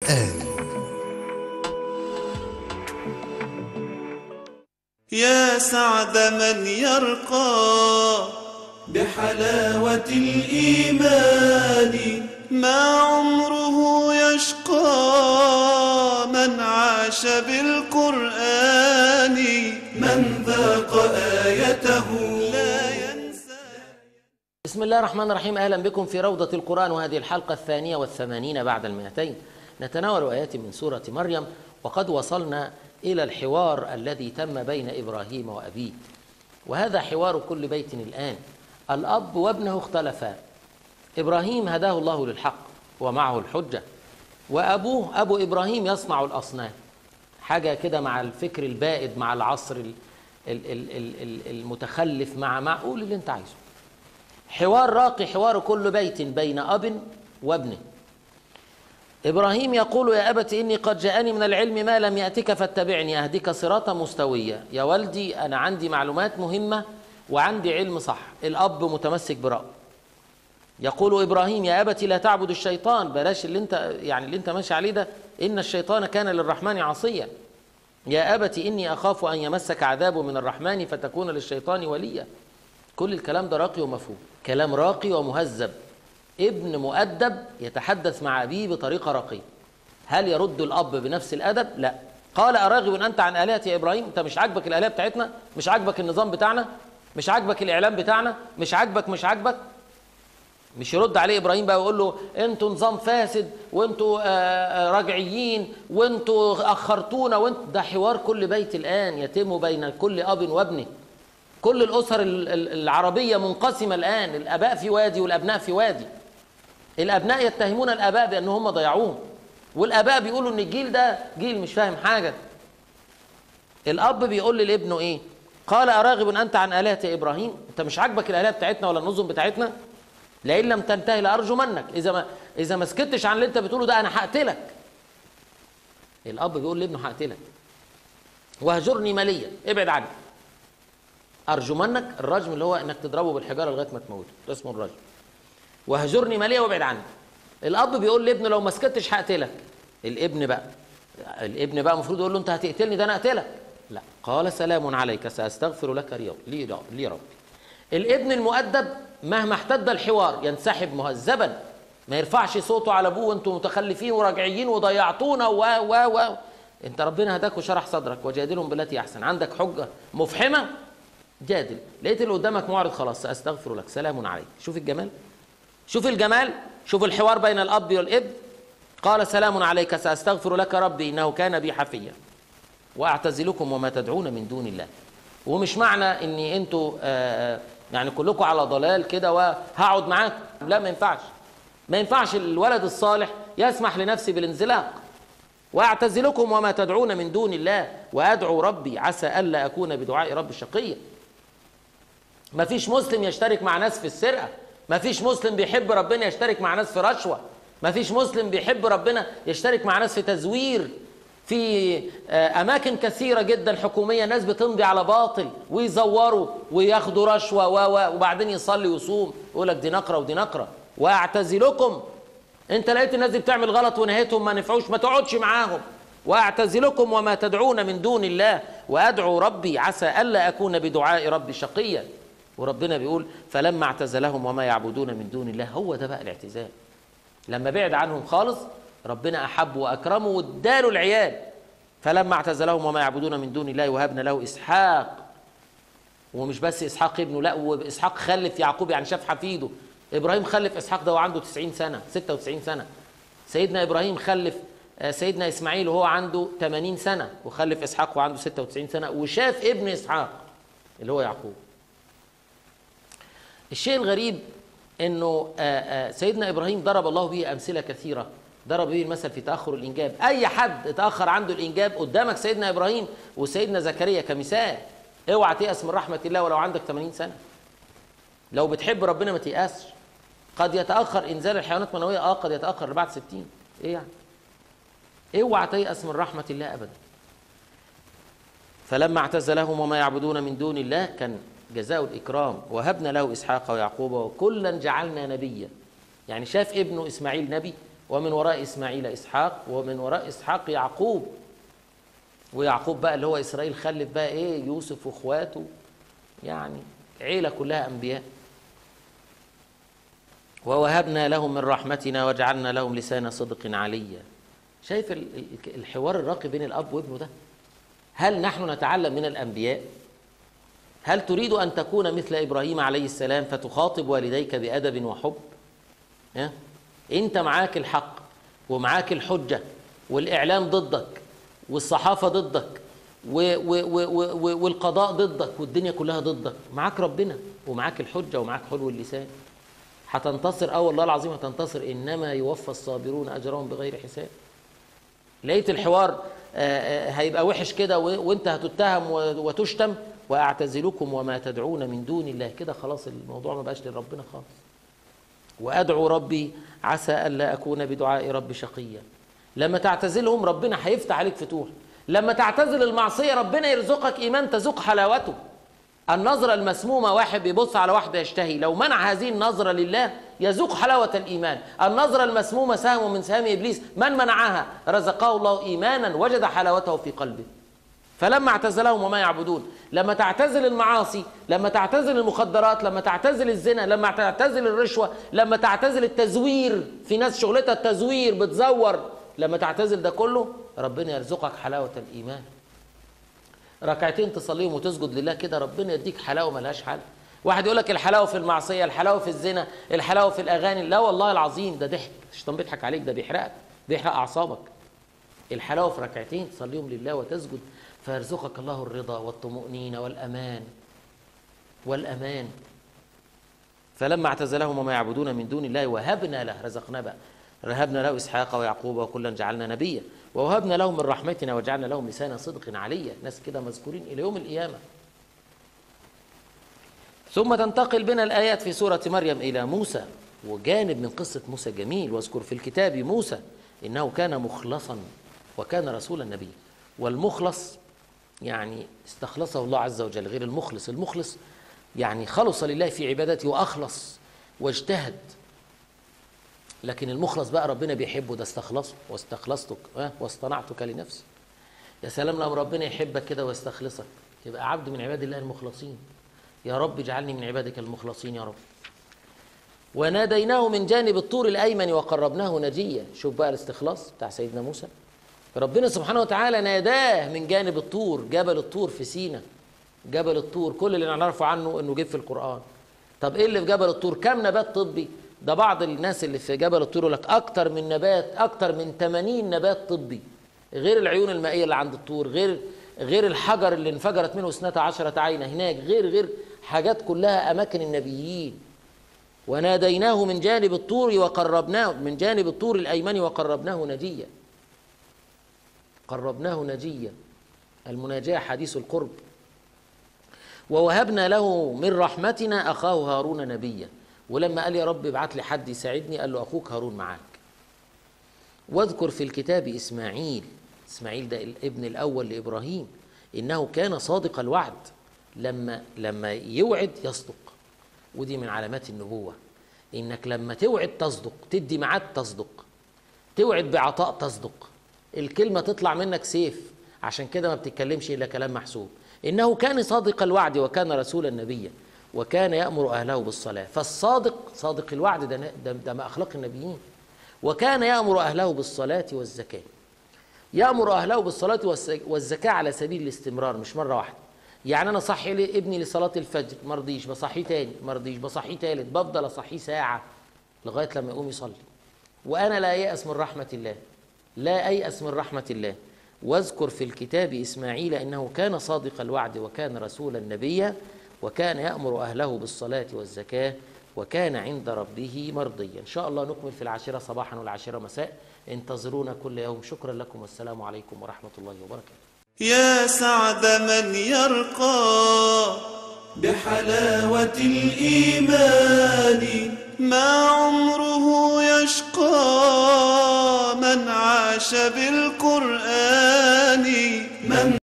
آن يا سعد من يرقى بحلاوة الإيمان ما عمره يشقى من عاش بالقرآن من ذاق آيته لا ينسى بسم الله الرحمن الرحيم أهلا بكم في روضة القرآن وهذه الحلقة الثانية والثمانين بعد المئتين نتناول آيات من سورة مريم وقد وصلنا إلى الحوار الذي تم بين إبراهيم وأبيه وهذا حوار كل بيت الآن الأب وابنه اختلفا إبراهيم هداه الله للحق ومعه الحجة وأبوه أبو إبراهيم يصنع الأصنام حاجة كده مع الفكر البائد مع العصر ال- ال- ال- ال- ال- المتخلف مع معقول اللي انت عايزه حوار راقي حوار كل بيت بين أب وابنه إبراهيم يقول يا أبت إني قد جاءني من العلم ما لم يأتك فاتبعني أهدك صراطا مستويا يا والدي أنا عندي معلومات مهمة وعندي علم صح الأب متمسك برأيه يقول إبراهيم يا أبت لا تعبد الشيطان بلاش اللي أنت يعني اللي أنت ماشي عليه ده إن الشيطان كان للرحمن عصيا يا أبت إني أخاف أن يمسك عذاب من الرحمن فتكون للشيطان وليا كل الكلام ده راقي ومفهوم كلام راقي ومهذب ابن مؤدب يتحدث مع أبيه بطريقة راقية هل يرد الأب بنفس الأدب؟ لا قال أراغب أنت عن آلهتي يا إبراهيم أنت مش عاجبك الآلهة بتاعتنا مش عاجبك النظام بتاعنا مش عاجبك الإعلام بتاعنا مش عاجبك مش عاجبك مش يرد عليه ابراهيم بقى ويقول له انتوا نظام فاسد وانتوا آه، آه، راجعيين وانتوا اخرتونا وانت ده حوار كل بيت الان يتم بين كل اب وابنه كل الاسر ال- ال- العربيه منقسمه الان الاباء في وادي والابناء في وادي الابناء يتهمون الاباء بان هم ضيعوهم والاباء بيقولوا ان الجيل ده جيل مش فاهم حاجه الاب بيقول لابنه ايه قال اراغب انت عن الهه ابراهيم انت مش عاجبك الالهه بتاعتنا ولا النظم بتاعتنا لئن لم تنتهي لارجمنك اذا ما اذا ما سكتش عن اللي انت بتقوله ده انا هقتلك الاب بيقول لابنه هقتلك واهجرني مليا ابعد عني ارجمنك الرجم اللي هو انك تضربه بالحجاره لغايه ما تموته ده اسمه الرجم واهجرني مليا وابعد عني الاب بيقول لابنه لو ما سكتش هقتلك الابن بقى الابن بقى المفروض يقول له انت هتقتلني ده انا اقتلك لا قال سلام عليك ساستغفر لك رياض لي لي ربي الابن المؤدب مهما احتد الحوار ينسحب مهذبا ما يرفعش صوته على ابوه وانتم متخلفين وراجعيين وضيعتونا و و و انت ربنا هداك وشرح صدرك وجادلهم بالتي احسن عندك حجه مفحمه جادل لقيت اللي قدامك معرض خلاص ساستغفر لك سلام عليك شوف الجمال شوف الجمال شوف الحوار بين الاب والابن قال سلام عليك ساستغفر لك ربي انه كان بي حفيا واعتزلكم وما تدعون من دون الله ومش معنى ان انتوا آه، يعني كلكم على ضلال كده وهقعد معاكم لا ما ينفعش ما ينفعش الولد الصالح يسمح لنفسه بالانزلاق واعتزلكم وما تدعون من دون الله وادعو ربي عسى الا اكون بدعاء ربي شقيا ما فيش مسلم يشترك مع ناس في السرقه ما فيش مسلم بيحب ربنا يشترك مع ناس في رشوه ما فيش مسلم بيحب ربنا يشترك مع ناس في تزوير في آه، اماكن كثيره جدا حكوميه ناس بتمضي على باطل ويزوروا وياخدوا رشوه و و- وبعدين يصلي ويصوم يقول لك دي نقره ودي نقره واعتزلكم انت لقيت الناس دي بتعمل غلط ونهيتهم ما نفعوش ما تقعدش معاهم واعتزلكم وما تدعون من دون الله وادعو ربي عسى الا اكون بدعاء ربي شقيا وربنا بيقول فلما اعتزلهم وما يعبدون من دون الله هو ده بقى الاعتزال لما بعد عنهم خالص ربنا احب واكرمه واداله العيال فلما اعتزلهم وما يعبدون من دون الله وهبنا له اسحاق ومش بس اسحاق ابنه لا واسحاق خلف يعقوب يعني شاف حفيده ابراهيم خلف اسحاق ده وعنده 90 سنه 96 سنه سيدنا ابراهيم خلف آه، سيدنا اسماعيل وهو عنده 80 سنه وخلف اسحاق وعنده 96 سنه وشاف ابن اسحاق اللي هو يعقوب الشيء الغريب انه آه، آه، سيدنا ابراهيم ضرب الله به امثله كثيره ضرب به المثل في تاخر الانجاب اي حد اتاخر عنده الانجاب قدامك سيدنا ابراهيم وسيدنا زكريا كمثال اوعى تيأس من رحمه الله ولو عندك 80 سنه لو بتحب ربنا ما تيأسش قد يتاخر انزال الحيوانات المنويه اه قد يتاخر لبعد 60 ايه يعني اوعى تيأس من رحمه الله ابدا فلما اعتزلهم وما يعبدون من دون الله كان جزاء الإكرام وهبنا له إسحاق ويعقوب وكلا جعلنا نبيا يعني شاف ابنه إسماعيل نبي ومن وراء إسماعيل إسحاق ومن وراء إسحاق يعقوب ويعقوب بقى اللي هو إسرائيل خلف بقى إيه يوسف وإخواته يعني عيلة كلها أنبياء ووهبنا لهم من رحمتنا وجعلنا لهم لسان صدق عليا شايف ال- ال- الحوار الراقي بين الأب وابنه ده هل نحن نتعلم من الأنبياء هل تريد أن تكون مثل إبراهيم عليه السلام فتخاطب والديك بأدب وحب ها؟ أنت معاك الحق ومعاك الحجة والإعلام ضدك والصحافة ضدك و و و و و والقضاء ضدك والدنيا كلها ضدك معاك ربنا ومعاك الحجة ومعاك حلو اللسان هتنتصر اه والله العظيم هتنتصر انما يوفى الصابرون اجرهم بغير حساب لقيت الحوار آه، آه، هيبقى وحش كده و- وانت هتتهم و- وتشتم واعتزلكم وما تدعون من دون الله كده خلاص الموضوع ما بقاش لربنا خالص وادعو ربي عسى الا اكون بدعاء ربي شقيا لما تعتزلهم ربنا هيفتح عليك فتوح لما تعتزل المعصيه ربنا يرزقك ايمان تذوق حلاوته النظرة المسمومة واحد بيبص على واحدة يشتهي لو منع هذه النظرة لله يذوق حلاوة الإيمان النظرة المسمومة سهم من سهام إبليس من منعها رزقه الله إيمانا وجد حلاوته في قلبه فلما اعتزلهم وما يعبدون لما تعتزل المعاصي لما تعتزل المخدرات لما تعتزل الزنا لما تعتزل الرشوة لما تعتزل التزوير في ناس شغلتها التزوير بتزور لما تعتزل ده كله ربنا يرزقك حلاوة الإيمان ركعتين تصليهم وتسجد لله كده ربنا يديك حلاوه ملهاش حل واحد يقول لك الحلاوه في المعصيه الحلاوه في الزنا الحلاوه في الاغاني لا والله العظيم ده ضحك الشيطان بيضحك عليك ده بيحرقك بيحرق اعصابك الحلاوه في ركعتين تصليهم لله وتسجد فيرزقك الله الرضا والطمأنينة والأمان والأمان فلما اعتزلهم وما يعبدون من دون الله وهبنا له رزقنا بقى وهبنا له اسحاق ويعقوب وكلا جعلنا نبيا ووهبنا لهم من رحمتنا وجعلنا لهم لسان صدق عليا ناس كده مذكورين الى يوم القيامه ثم تنتقل بنا الايات في سوره مريم الى موسى وجانب من قصه موسى جميل واذكر في الكتاب موسى انه كان مخلصا وكان رسولا نبيا والمخلص يعني استخلصه الله عز وجل غير المخلص المخلص يعني خلص لله في عبادته واخلص واجتهد لكن المخلص بقى ربنا بيحبه ده استخلصه واستخلصتك ها واصطنعتك لنفسي يا سلام لو ربنا يحبك كده ويستخلصك يبقى عبد من عباد الله المخلصين يا رب اجعلني من عبادك المخلصين يا رب وناديناه من جانب الطور الايمن وقربناه نجيا شوف بقى الاستخلاص بتاع سيدنا موسى ربنا سبحانه وتعالى ناداه من جانب الطور جبل الطور في سينا جبل الطور كل اللي نعرفه عنه انه جه في القران طب ايه اللي في جبل الطور كم نبات طبي ده بعض الناس اللي في جبل الطور يقول لك اكتر من نبات اكتر من 80 نبات طبي غير العيون المائيه اللي عند الطور غير غير الحجر اللي انفجرت منه اثنتا عشرة عينة هناك غير غير حاجات كلها اماكن النبيين وناديناه من جانب الطور وقربناه من جانب الطور الايمن وقربناه نجيا قربناه نجيا المناجاة حديث القرب ووهبنا له من رحمتنا أخاه هارون نبيا ولما قال يا رب ابعت لي حد يساعدني قال له أخوك هارون معاك واذكر في الكتاب إسماعيل إسماعيل ده الابن الأول لإبراهيم إنه كان صادق الوعد لما لما يوعد يصدق ودي من علامات النبوة إنك لما توعد تصدق تدي ميعاد تصدق توعد بعطاء تصدق الكلمة تطلع منك سيف عشان كده ما بتتكلمش إلا كلام محسوب إنه كان صادق الوعد وكان رسولا نبيا وكان يأمر أهله بالصلاة فالصادق صادق الوعد ده, ده, ده ما أخلاق النبيين وكان يأمر أهله بالصلاة والزكاة يأمر أهله بالصلاة والزكاة على سبيل الاستمرار مش مرة واحدة يعني أنا صحي لي ابني لصلاة الفجر ما رضيش بصحيه تاني ما رضيش بصحيه تالت بفضل أصحيه ساعة لغاية لما يقوم يصلي وأنا لا يأس من رحمة الله لا أيأس من رحمة الله واذكر في الكتاب إسماعيل إنه كان صادق الوعد وكان رسولا نبيا وكان يأمر أهله بالصلاة والزكاة وكان عند ربه مرضيا إن شاء الله نكمل في العاشرة صباحا والعاشرة مساء انتظرونا كل يوم شكرا لكم والسلام عليكم ورحمة الله وبركاته يا سعد من يرقى بحلاوة الإيمان ما عمره يشقى من عاش بالقرآن